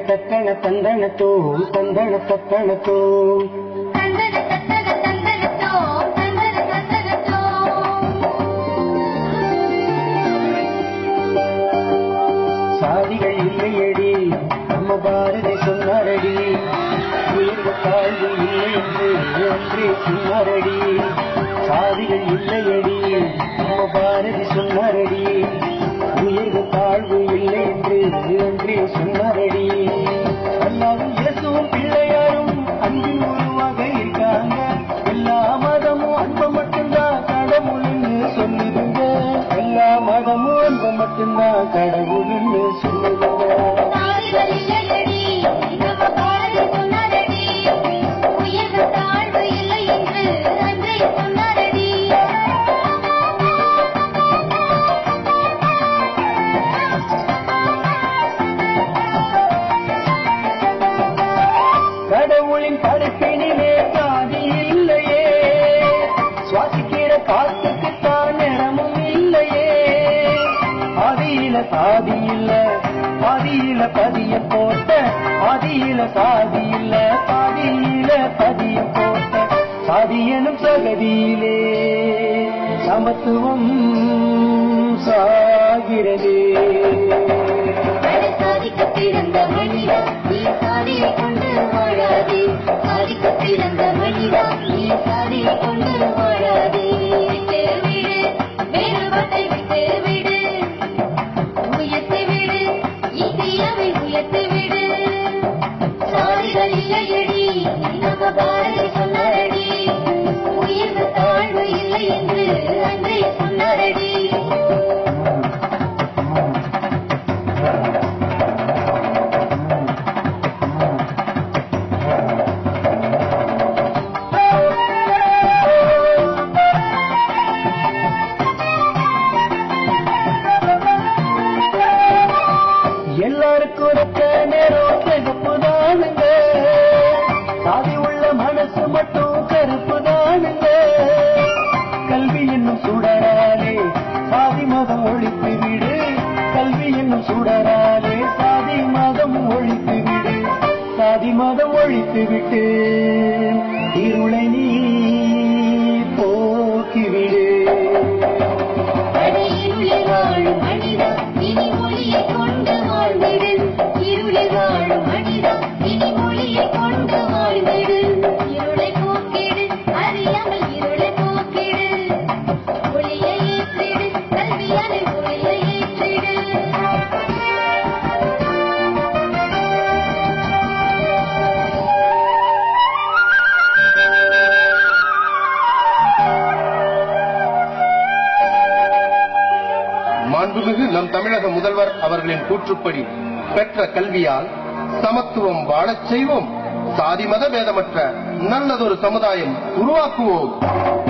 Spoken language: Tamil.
தத்தன தந்தனத்தோ தந்தன தத்தனத்தோ தந்தன தத்தன தந்தனத்தோ தந்தன தத்தனத்தோ சாதிகள் இல்லையடி நம்ம பாரதி சொன்னாரடி உயர்வு தாழ்வு இல்லை என்று அன்றே சொன்னாரடி சாதிகள் இல்லையடி நம்ம பாரதி சொன்னாரடி உயர்வு தாழ்வு இல்லை என்று அன்றே சொன்னாரடி அல்லாவும் இயேசுவும் பிள்ளையாரும் அன்பின் உருவாக இருக்காங்க எல்லா மதமும் அன்பை மட்டும்தான் கடவுள்னு சொல்லுதுங்க எல்லா மதமும் அன்பை மட்டும்தான் கடவுள்னு சொல்லுதுங்க சாதிகள் இல்லையடி நம்ம பாரதி சொன்னாரடி உயர்வு தாழ்வு இல்லை என்று அன்றே சொன்னாரடி கடவுளின் படைப்பினிலே சாதி இல்லையே சுவாசிக்கிற காத்துக்கு தான் நிறமும் இல்லையே ஆதியில சாதி இல்ல பாதியில பதிய போட்ட ஆதியில சாதி இல்ல பாதியில பதிய போட்ட சாதி எனும் சகதியிலே சமத்துவம் சாகிறதே அடை சாதிக்க பிறந்த மனிதா நீ சாதியை கொண்டு வாழாதே சாதிக்க பிறந்த மனிதா நீ சாதியை கொண்டு வாழாதே விட்டு விடு வேறுபாட்டை விட்டு விடு உயர்த்து விடு இந்தியாவை உயர்த்து விடு சாதிகள் இல்லையடி நம்ம பாரதி சொன்னாரடி உயர்வு தாழ்வு இல்லை என்று அன்றே சொன்னாரடி எல்லாருக்கும் ஒத்த நேரம் சிகப்பு தானுங்க சாதி உள்ள மனசு மட்டும் கருப்பு தானுங்க கல்வி என்னும் சுடராலே சாதி மதம் ஒழித்து விடு கல்வி என்னும் சுடராலே சாதி மதம் ஒழித்து விடு சாதி மதம் ஒழித்து விட்டு இருளை நீ போக்கிவிடு இருளில் வாழும் மனிதா இனி மொழியை கொண்டு வாழ்ந்திடு இருளில் வாழும் மனிதா இனி மொழியை கொண்டு வாழ்ந்திடு இருளை போக்கிடு அறியாமல் இருளை போக்கிடு ஒளியை ஏற்றிடு கல்வியாலே ஒளியை ஏற்றிடு மாண்புமிகு நம் தமிழக முதல்வர் அவர்களின் கூற்றுப்படி பெற்ற கல்வியால் சமத்துவம் வாழச் செய்வோம் சாதி மத பேதமற்ற நல்லதொரு சமுதாயம் உருவாக்குவோம்